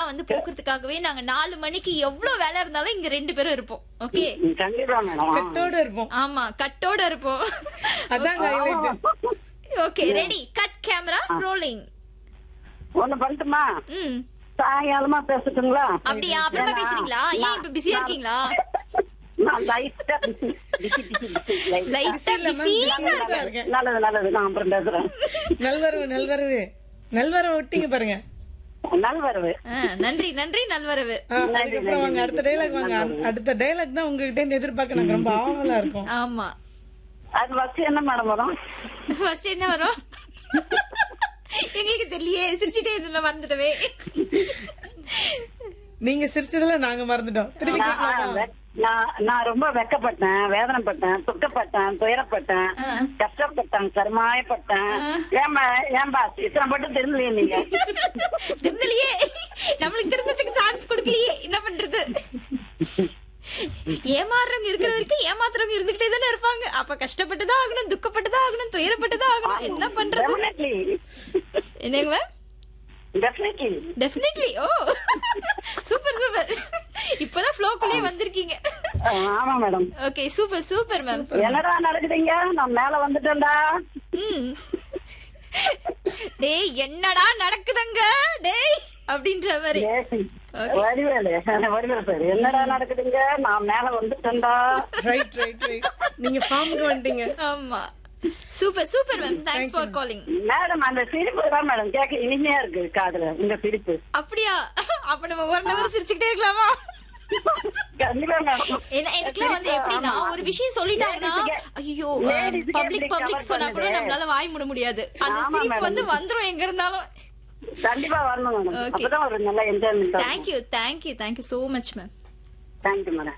வந்து போக்குறதுக்காகவே நாங்க நாலு மணிக்கு எவ்வளவு வேலை இருந்தாலும் இங்க ரெண்டு பேரும் இருப்போம் ஓகே ம், கண்டிப்பா மேடம் கட்டோட இருப்போம் ஆமா கட்டோட இருப்போம் அதாங்க highlight okay ready cut camera rolling ஒண்ணு பண்ணட்டுமா ம் சாயங்காலமா பேசட்டுங்களா அப்படியா அப்புறமா பேசுறீங்களா ஏன் இப்ப பிஸியா இருக்கீங்களா நான் லைட்டா busy busy busy busy light லைட்டா இல்லம்மா, பிஸி busy-ஆ இருக்கேன். நல்லது நல்லது நான் அப்புறம் பேசுறேன் நல்வரவு நல்வரவு நல்வரவு விட்டீங்க பாருங்க நல்வரவு நன்றி நன்றி நல்வரவு ஆ, அதுக்கப்புறம் வாங்க அடுத்த டைலாக் வாங்க அடுத்த டைலாக் தான் உங்ககிட்ட இருந்து எதிர்பார்க்க நாங்க ரொம்ப ஆவலா இருக்கோம் ஆமா அது ஃபர்ஸ்ட் என்ன மேடம் வரும் ஃபர்ஸ்ட் என்ன வரும் எங்களுக்கு தெரியலையே சிரிச்சிட்டே இதுல மறந்துட்டவே நீங்க சிரிச்சதுல நாங்க மறந்துட்டோம் திருப்பி நான் கேட்கலாமா வெ- நான் நான் ரொம்ப வெக்கப்பட்டேன் வேதனைப்பட்டேன் துக்கப்பட்டேன் துயரப்பட்டேன் கஷ்டப்பட்டேன் கருமாயப்பட்டேன் ஏன்பா ஏன்பா இத்தனை மட்டும் தெரியலையே நீங்க திருந்தலையே நம்மளுக்கு திருந்ததுக்கு சான்ஸ் கொடுக்கலையே என்ன பண்றது ஏமாறுறவங்க இருக்கிற வரைக்கும் ஏமாத்துறவங்க இருந்துகிட்டே தானே இருப்பாங்க அப்ப கஷ்டப்பட்டுதான் ஆகணும் துக்கப்பட்டுதான் ஆகணும் துயரப்பட்டுதான் ஆகணும் என்ன பண்றது டெஃபினெட்லி என்னங்க ma'am definitely definitely oh super super இப்பதான் ஃப்ளோக்குள்ளே வந்திருக்கீங்க ஆமா madam okay super super ma'am என்னடா நடக்குதுங்க நான் மேல வந்துட்டேன்டா ம். டேய் என்னடா நடக்குதுங்க டேய் அப்படின்ற மாதிரி ஏய், வடிவேலு வடிவேலு சார் என்னடா நடக்குதுங்க நான் மேல வந்துட்டேன்டா ரைட் ரைட் ரைட் நீங்க ஃபார்முக்கு வந்துட்டீங்க ஆமா super super ma'am thanks for calling madam அந்த சிரிப்பு தான் மேடம் கேட்க இனிமையா இருக்கு காதுல உங்க சிரிப்பு அப்படியா அப்ப நம்ம ஒரு நபர் சிரிச்சுக்கிட்டே இருக்கலாமா கண்டிப்பா மேடம் என்ன- எனக்குலாம் வந்து எப்படின்னா ஒரு விஷயம் சொல்லிட்டாங்கன்னா ஐயோ Ladies க்கு பப்ளிக் எப்படி பப்ளிக் cover சொன்னா கூட பண்ணுது? நம்மளால வாய் மூட முடியாது அந்த ஆமா, சிரிப்பு madam. வந்து வந்துரும் எங்க இருந்தாலும் கண்டிப்பா வரணும் மேடம் Okay. அப்பதான் ஒரு நல்ல enjoyment thank you thank you thank you so much ma'am thank you madam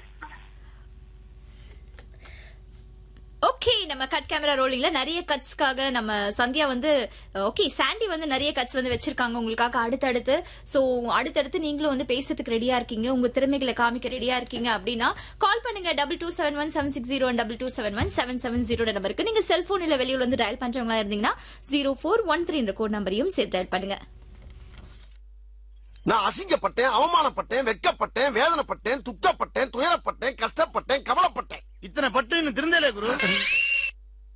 okay நம்ம கட் கேமரா ரோலிங்ல நிறைய கட்ஸ்க்காக நம்ம சந்தியா வந்து ஓகே சாண்டி வந்து நிறைய கட்ஸ் வந்து வச்சிருக்காங்க உங்களுக்காக அடுத்தடுத்து சோ அடுத்தடுத்து நீங்களும் வந்து பேசுறதுக்கு ரெடியா இருக்கீங்க உங்க திறமைகளை காமிக்க ரெடியா இருக்கீங்க அப்படின்னா கால் பண்ணுங்க double two seven one seven six zero double two seven one seven seven zero நம்பருக்கு நீங்க செல்போன் இல்ல வெளியூர்ல வந்து டயல் பண்றவங்களா இருந்தீங்கன்னா zero four one three code நம்பரையும் சேர்த்து டயல் பண்ணுங்க நான் அசிங்கப்பட்டேன் அவமானப்பட்டேன் வெட்கப்பட்டேன் வேதனைப்பட்டேன் துக்கப்பட்டேன் துயரப்பட்டேன் கஷ்டப்பட்டேன் கவலைப்பட்டேன் இத்தனை பட்டு இன்னும் திருந்தலே குரு